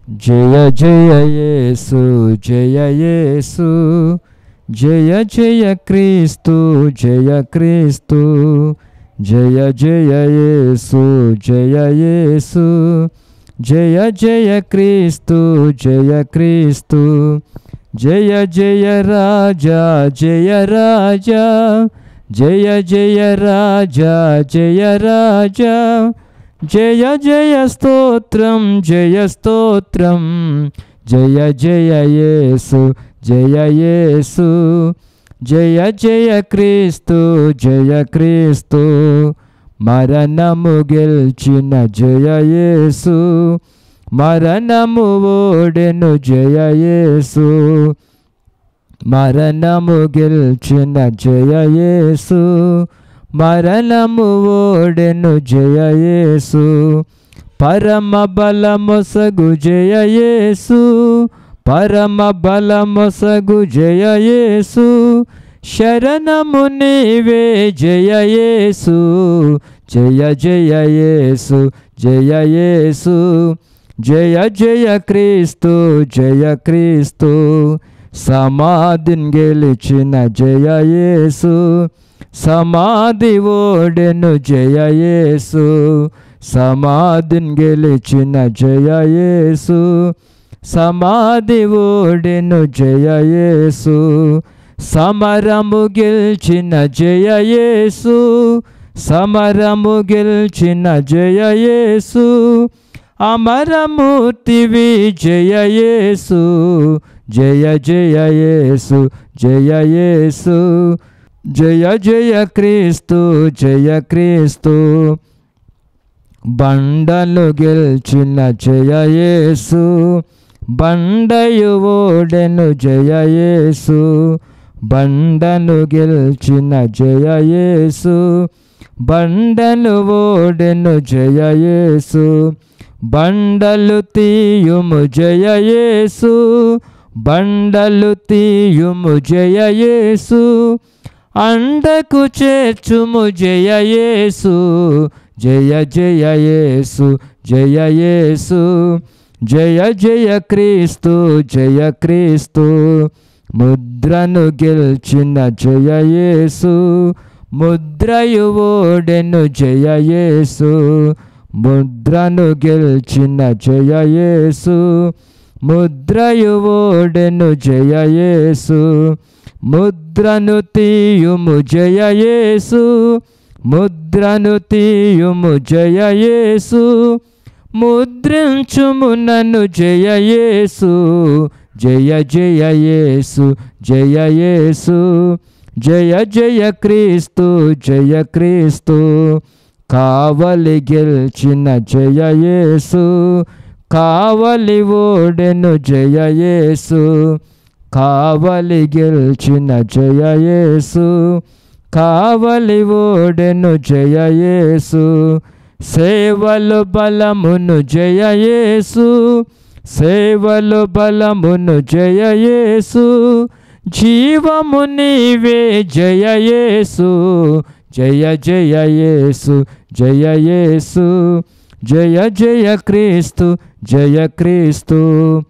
జయ జయ యేసు జయ యేసు జయ జయ క్రీస్తు జయ క్రీస్తు జయ జయ యేసు జయ యేసు జయ జయ క్రీస్తు జయ క్రీస్తు జయ జయ రాజా జయ రాజా జయ జయ రాజా జయ రాజా జయ జయ స్తోత్రం జయ స్తోత్రం జయ జయ యేసు జయ యేసు జయ జయ క్రీస్తు జయ క్రీస్తు మరణము గెల్చిన జయ యేసు మరణము ఓడెను జయ యేసు మరణము గెల్చిన జయ యేసు మరణము ఓడెను జయ యేసు పరమ బలమొసగు జయ యేసు పరమ బలమొసగు జయ యేసు శరణము నీవే జయ యేసు జయ జయ యేసు జయ యేసు జయ జయ క్రీస్తు జయ క్రీస్తు సమాధిని గెలిచిన జయ యేసు సమాధి ఓడెను జయ యేసు సమాధిని గెలిచిన జయ యేసు సమాధి ఓడెను జయ యేసు సమరము గెలిచిన జయ యేసు సమరము గెలిచిన జయ యేసు అమరమూర్తివి జయ యేసు జయ జయ యేసు జయ యేసు జయ జయ క్రీస్తు జయ క్రీస్తు బండలు గెలిచిన జయ యేసు బండయు ఓడెను జయ యేసు బండను గెలిచిన జయ యేసు బండను ఓడెను జయ యేసు బండలు తీయుము జయ యేసు బండలు తీయుము జయ యేసు అండకు చేర్చుము జయ యేసు జయ జయ యేసు జయ యేసు జయ జయ క్రీస్తు జయ క్రీస్తు ముద్రను గెలిచిన జయ యేసు ముద్రయు ఓడెను జయ యేసు ముద్రను గెలిచిన జయ యేసు ముద్రయు ఓడెను జయ యేసు ముద్రను తీయుము జయ యేసు ముద్రను తీయుము జయ యేసు ముద్రించుము నన్ను జయ యేసు జయ జయ యేసు జయ యేసు జయ జయ క్రీస్తు జయ క్రీస్తు కావలి గెలిచిన జయ యేసు కావలి ఓడెను జయ యేసు కావలి గెలిచిన జయ యేసు కావలి ఓడెను జయ యేసు సేవలు బలమును జయ యేసు సేవలు బలమును జయ యేసు జీవము నీవే జయ యేసు జయ జయ యేసు జయ యేసు జయ జయ క్రీస్తు జయ క్రీస్తు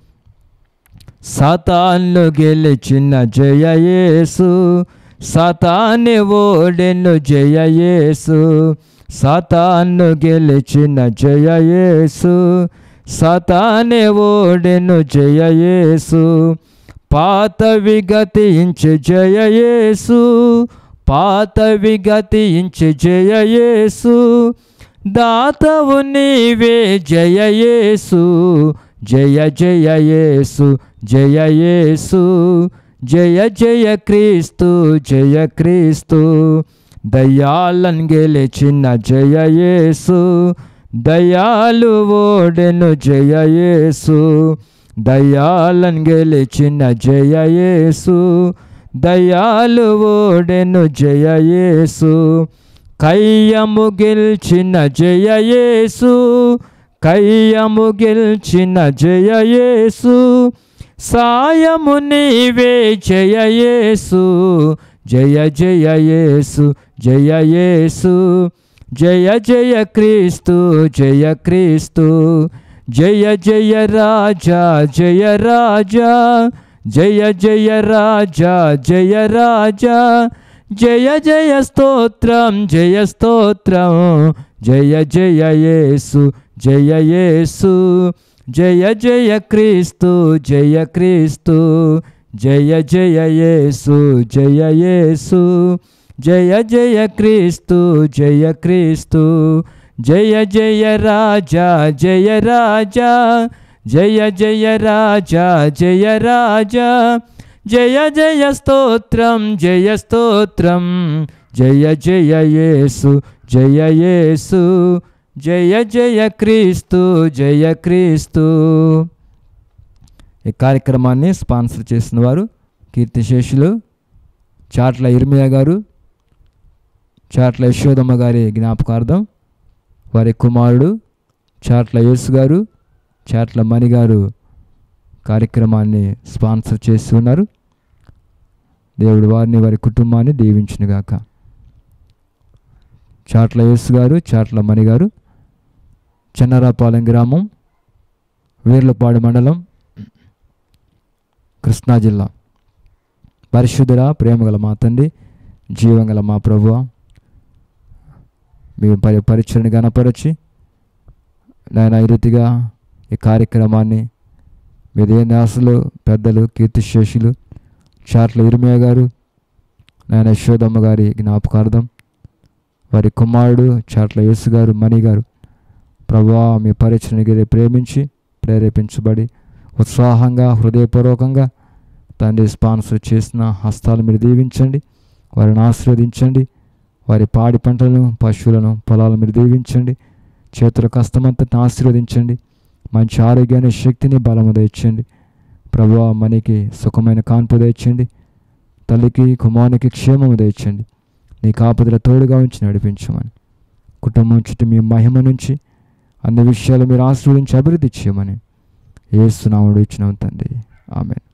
సతాన్ను గెలిచిన జయ యేసు సతాన్ని ఓడెను జయ యేసు సతాన్ను గెలిచిన జయ యేసు సతాన్ని ఓడెను జయ యేసు పాత విగతించి జయ యేసు పాత విగతించి జయ యేసు దాతవు నీవే జయ యేసు జయ జయ యేసు జయ యేసు జయ జయ క్రీస్తు జయ క్రీస్తు దయాలను గెలిచిన జయ యేసు దయాలు ఓడెను జయ యేసు దయాలను గెలిచిన జయ యేసు దయాలు ఓడెను జయ యేసు కయ్యము గెలిచిన జయ యేసు కయ్యము గెలిచిన జయ యేసు సాయము నీవే జయ యేసు జయ జయ యేసు జయ యేసు జయ జయ క్రీస్తు జయ క్రీస్తు జయ జయ రాజా జయ రాజా జయ జయ రాజా జయ రాజా జయ జయ స్తోత్రం జయ స్తోత్రం జయ జయ యేసు జయ యేసు జయ జయ క్రీస్తు జయ క్రీస్తు జయ జయ యేసు జయ యేసు జయ జయ క్రీస్తు జయ క్రీస్తు జయ జయ రాజా జయ రాజా జయ జయ రాజా జయ రాజా జయ జయ స్తోత్రం జయ స్తోత్రం జయ జయ యేసు జయ యేసు జయ జయ క్రీస్తు జయ క్రీస్తు ఈ కార్యక్రమాన్ని స్పాన్సర్ చేసిన వారు కీర్తిశేషులు చాట్ల ఇర్మియా గారు చాట్ల యశోదమ్మ గారి జ్ఞాపకార్థం వారి కుమారుడు చాట్ల యేసు గారు చాట్ల మణి గారు కార్యక్రమాన్ని స్పాన్సర్ చేస్తూ ఉన్నారు దేవుడు వారిని వారి కుటుంబాన్ని దీవించునుగాక చాట్ల యేసు గారు చాట్ల మణి గారు చెన్నరాపాలెం గ్రామం వీర్లపాడు మండలం కృష్ణా జిల్లా పరిశుద్ధుల ప్రేమగల మా తండ్రి జీవంగల మా ప్రభువ మీ పరి పరిచయని గణపరచి నాయన ఈ రీతిగా ఈ కార్యక్రమాన్ని మీదే దాసులు పెద్దలు కీర్తిశేషులు చాట్ల ఇరిమయ్య గారు నాయన యశోదమ్మ గారి జ్ఞాపకార్థం వారి కుమారుడు చాట్ల యేసు గారు మణి గారు ప్రభా మీ పరిచయని ప్రేమించి ప్రేరేపించబడి ఉత్సాహంగా హృదయపూర్వకంగా తండ్రి స్పాన్సర్ చేసిన హస్తాలు మీరు దీవించండి వారిని ఆశీర్వదించండి వారి పాడి పంటలను పశువులను పొలాలు మీరు దీవించండి చేతుల కష్టమంతటిని ఆశీర్వదించండి మంచి ఆరోగ్యాన్ని శక్తిని బలము తెచ్చండి ప్రభు మనకి సుఖమైన కాన్పు తెచ్చండి తల్లికి కుమారునికి క్షేమము తెచ్చండి నీ కాపుదల తోడుగా ఉంచి నడిపించమని కుటుంబం చుట్టూ మీ మహిమ నుంచి అన్ని విషయాలు మీరు ఆశీర్వదించి అభివృద్ధి చేయమని ఏసునాముడు ఇచ్చినాం తండ్రి ఆమెన్